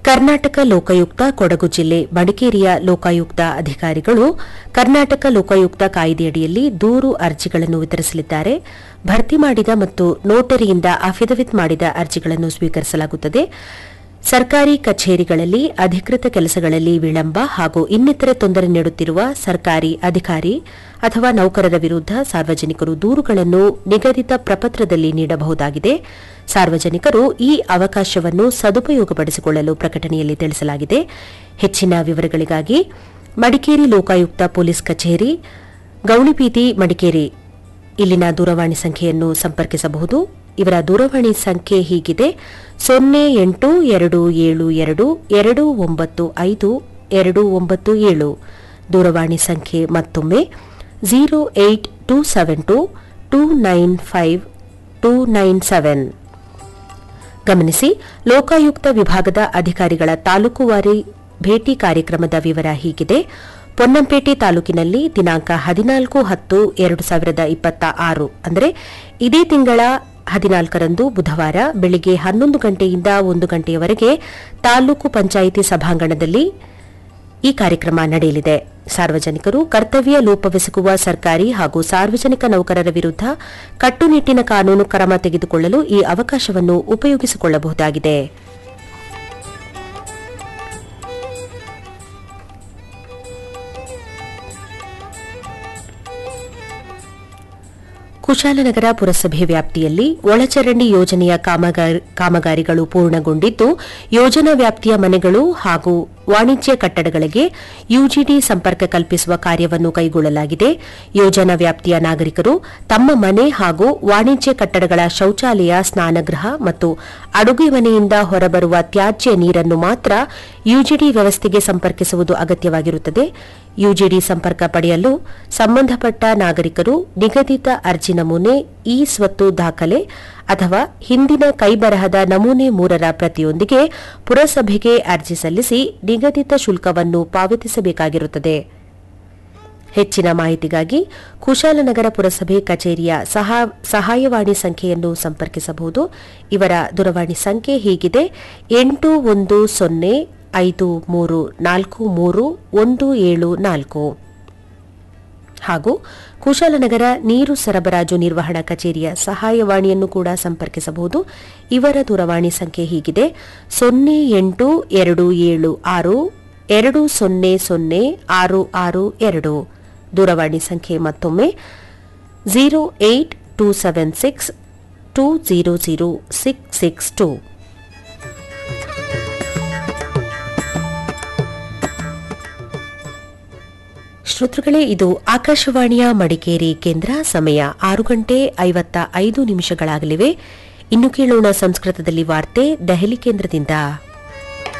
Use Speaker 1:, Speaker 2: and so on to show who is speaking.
Speaker 1: ಕರ್ನಾಟಕ ಲೋಕಾಯುಕ್ತ ಕೊಡಗು ಜಿಲ್ಲೆ ಮಡಿಕೇರಿಯ ಲೋಕಾಯುಕ್ತ ಅಧಿಕಾರಿಗಳು ಕರ್ನಾಟಕ ಲೋಕಾಯುಕ್ತ ಕಾಯ್ದೆಯಡಿಯಲ್ಲಿ ದೂರು ಅರ್ಜಿಗಳನ್ನು ವಿತರಿಸಲಿದ್ದಾರೆ ಭರ್ತಿ ಮಾಡಿದ ಮತ್ತು ನೋಟರಿಯಿಂದ ಅಫಿಡವಿಟ್ ಮಾಡಿದ ಅರ್ಜಿಗಳನ್ನು ಸ್ವೀಕರಿಸಲಾಗುತ್ತದೆ ಸರ್ಕಾರಿ ಕಚೇರಿಗಳಲ್ಲಿ ಅಧಿಕೃತ ಕೆಲಸಗಳಲ್ಲಿ ವಿಳಂಬ ಹಾಗೂ ಇನ್ನಿತರೆ ತೊಂದರೆ ನೀಡುತ್ತಿರುವ ಸರ್ಕಾರಿ ಅಧಿಕಾರಿ ಅಥವಾ ನೌಕರರ ವಿರುದ್ಧ ಸಾರ್ವಜನಿಕರು ದೂರುಗಳನ್ನು ನಿಗದಿತ ಪ್ರಪತ್ರದಲ್ಲಿ ನೀಡಬಹುದಾಗಿದೆ ಸಾರ್ವಜನಿಕರು ಈ ಅವಕಾಶವನ್ನು ಸದುಪಯೋಗಪಡಿಸಿಕೊಳ್ಳಲು ಪ್ರಕಟಣೆಯಲ್ಲಿ ತಿಳಿಸಲಾಗಿದೆ ಹೆಚ್ಚಿನ ವಿವರಗಳಿಗಾಗಿ ಮಡಿಕೇರಿ ಲೋಕಾಯುಕ್ತ ಪೊಲೀಸ್ ಕಚೇರಿ ಗೌಳಿಬೀದಿ ಮಡಿಕೇರಿ ಇಲ್ಲಿನ ದೂರವಾಣಿ ಸಂಖ್ಯೆಯನ್ನು ಸಂಪರ್ಕಿಸಬಹುದು ಇವರ ದೂರವಾಣಿ ಸಂಖ್ಯೆ ಹೀಗಿದೆ ಸೊನ್ನೆ ಎಂಟು ಎರಡು ಏಳು ಎರಡು ಎರಡು ಒಂಬತ್ತು ಐದು ಎರಡು ಒಂಬತ್ತು ಏಳು ದೂರವಾಣಿ ಸಂಖ್ಯೆ ಮತ್ತೊಮ್ಮೆ zero eight two seven two two nine five two nine seven ಗಮನಿಸಿ ಲೋಕಾಯುಕ್ತ ವಿಭಾಗದ ಅಧಿಕಾರಿಗಳ ತಾಲೂಕುವಾರಿ ಭೇಟಿ ಕಾರ್ಯಕ್ರಮದ ವಿವರ ಹೀಗಿದೆ ಪೊನ್ನಂಪೇಟೆ ತಾಲೂಕಿನಲ್ಲಿ ದಿನಾಂಕ ಹದಿನಾಲ್ಕು ಹತ್ತು ಎರಡು ಸಾವಿರದ ಇಪ್ಪತ್ತ ಆರು ಅಂದರೆ ಇದೇ ತಿಂಗಳ ಹದಿನಾಲ್ಕರಂದು ಬುಧವಾರ ಬೆಳಿಗ್ಗೆ ಹನ್ನೊಂದು ಗಂಟೆಯಿಂದ ಒಂದು ಗಂಟೆಯವರೆಗೆ ತಾಲೂಕು ಪಂಚಾಯಿತಿ ಸಭಾಂಗಣದಲ್ಲಿ ಈ ಕಾರ್ಯಕ್ರಮ ನಡೆಯಲಿದೆ ಸಾರ್ವಜನಿಕರು ಕರ್ತವ್ಯ ಲೋಪವೆಸಗುವ ಸರ್ಕಾರಿ ಹಾಗೂ ಸಾರ್ವಜನಿಕ ನೌಕರರ ವಿರುದ್ಧ ಕಟ್ಟುನಿಟ್ಟಿನ ಕಾನೂನು ಕ್ರಮ ತೆಗೆದುಕೊಳ್ಳಲು ಈ ಅವಕಾಶವನ್ನು ಉಪಯೋಗಿಸಿಕೊಳ್ಳಬಹುದಾಗಿದೆ ಕುಶಾಲನಗರ ಪುರಸಭೆ ವ್ಯಾಪ್ತಿಯಲ್ಲಿ ಒಳಚರಂಡಿ ಯೋಜನೆಯ ಕಾಮಗಾರಿ- ಕಾಮಗಾರಿಗಳು ಪೂರ್ಣಗೊಂಡಿದ್ದು ಯೋಜನಾ ವ್ಯಾಪ್ತಿಯ ಮನೆಗಳು ಹಾಗೂ ವಾಣಿಜ್ಯ ಕಟ್ಟಡಗಳಿಗೆ ಯುಜಿಡಿ ಸಂಪರ್ಕ ಕಲ್ಪಿಸುವ ಕಾರ್ಯವನ್ನು ಕೈಗೊಳ್ಳಲಾಗಿದೆ ಯೋಜನಾ ವ್ಯಾಪ್ತಿಯ ನಾಗರಿಕರು ತಮ್ಮ ಮನೆ ಹಾಗೂ ವಾಣಿಜ್ಯ ಕಟ್ಟಡಗಳ ಶೌಚಾಲಯ ಸ್ನಾನಗೃಹ ಮತ್ತು ಅಡುಗೆ ಮನೆಯಿಂದ ಹೊರಬರುವ ತ್ಯಾಜ್ಯ ನೀರನ್ನು ಮಾತ್ರ ಯುಜಿಡಿ ವ್ಯವಸ್ಥೆಗೆ ಸಂಪರ್ಕಿಸುವುದು ಅಗತ್ಯವಾಗಿರುತ್ತದೆ ಯುಜಿಡಿ ಸಂಪರ್ಕ ಪಡೆಯಲು ಸಂಬಂಧಪಟ್ಟ ನಾಗರಿಕರು ನಿಗದಿತ ಅರ್ಜಿ ನಮೂನೆ ಇ ಸ್ವತ್ತು ದಾಖಲೆ ಅಥವಾ ಹಿಂದಿನ ಕೈಬರಹದ ನಮೂನೆ ಮೂರರ ಪ್ರತಿಯೊಂದಿಗೆ ಪುರಸಭೆಗೆ ಅರ್ಜಿ ಸಲ್ಲಿಸಿ ನಿಗದಿತ ಶುಲ್ಕವನ್ನು ಪಾವತಿಸಬೇಕಾಗಿರುತ್ತದೆ ಹೆಚ್ಚಿನ ಮಾಹಿತಿಗಾಗಿ ಕುಶಾಲನಗರ ಪುರಸಭೆ ಕಚೇರಿಯ ಸಹಾ- ಸಹಾಯವಾಣಿ ಸಂಖ್ಯೆಯನ್ನು ಸಂಪರ್ಕಿಸಬಹುದು ಇವರ ದೂರವಾಣಿ ಸಂಖ್ಯೆ ಹೀಗಿದೆ ಎಂಟು ಒಂದು ಸೊನ್ನೆ ಐದು ಮೂರು ನಾಲ್ಕು ಮೂರು ಒಂದು ಏಳು ನಾಲ್ಕು ಹಾಗೂ ಕುಶಾಲನಗರ ನೀರು ಸರಬರಾಜು ನಿರ್ವಹಣಾ ಕಚೇರಿಯ ಸಹಾಯವಾಣಿಯನ್ನು ಕೂಡ ಸಂಪರ್ಕಿಸಬಹುದು ಇವರ ದೂರವಾಣಿ ಸಂಖ್ಯೆ ಹೀಗಿದೆ ಸೊನ್ನೆ ಎಂಟು ಎರಡು ಏಳು ಆರು ಎರಡು ಸೊನ್ನೆ ಸೊನ್ನೆ ಆರು ಆರು ಎರಡು ದೂರವಾಣಿ ಸಂಖ್ಯೆ ಮತ್ತೊಮ್ಮೆ zero eight two seven six two zero zero six six two ಶ್ರೋತೃಗಳೇ ಇದು ಆಕಾಶವಾಣಿಯ ಮಡಿಕೇರಿ ಕೇಂದ್ರ ಸಮಯ ಆರು ಗಂಟೆ ಐವತ್ತ ಐದು ನಿಮಿಷಗಳಾಗಲಿವೆ ಇನ್ನು ಕೇಳೋಣ ಸಂಸ್ಕೃತದಲ್ಲಿ ವಾರ್ತೆ ದೆಹಲಿ ಕೇಂದ್ರದಿಂದ